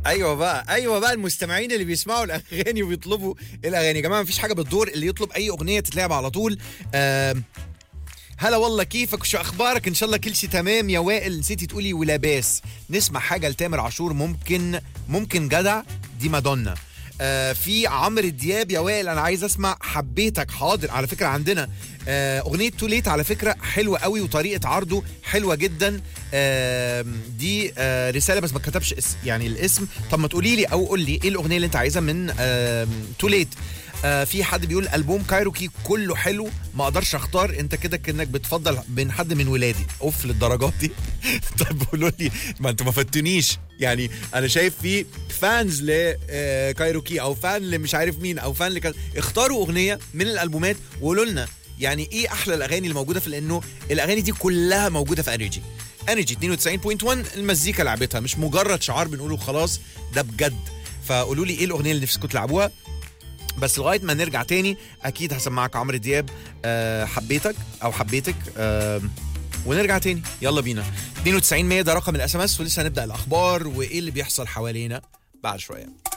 ايوه بقى ايوه بقى المستمعين اللي بيسمعوا الاغاني وبيطلبوا الاغاني يا جماعه مفيش حاجه بتدور اللي يطلب اي اغنيه تتلعب على طول آم، هلا والله كيفك وشو اخبارك ان شاء الله كل شيء تمام يا وائل نسيتي تقولي ولاباس نسمع حاجه لتامر عاشور ممكن ممكن جدع دي مادونا آه في عمرو دياب يا وائل انا عايز اسمع حبيتك حاضر على فكره عندنا آه اغنيه توليت على فكره حلوه قوي وطريقه عرضه حلوه جدا آه دي آه رساله بس ما كتبش اس يعني الاسم طب ما تقولي لي او قول لي ايه الاغنيه اللي انت عايزها من آه توليت آه في حد بيقول البوم كايروكي كله حلو ما اقدرش اختار انت كده كانك بتفضل بين حد من ولادي اوف للدرجات دي طب قولوا لي ما انتوا ما فتونيش يعني انا شايف في فانز لكايروكي او فان لمش عارف مين او فان لكذا اختاروا اغنيه من الالبومات وقولوا لنا يعني ايه احلى الاغاني اللي موجوده في لانه الاغاني دي كلها موجوده في انرجي انرجي 92.1 المزيكا لعبتها مش مجرد شعار بنقوله خلاص ده بجد فقولوا لي ايه الاغنيه اللي نفسكم تلعبوها بس لغايه ما نرجع تاني اكيد هسمعك عمرو دياب أه حبيتك او حبيتك أه ونرجع تاني يلا بينا 92 100 ده رقم الاس ام اس ولسه هنبدا الاخبار وايه اللي بيحصل حوالينا بعد شويه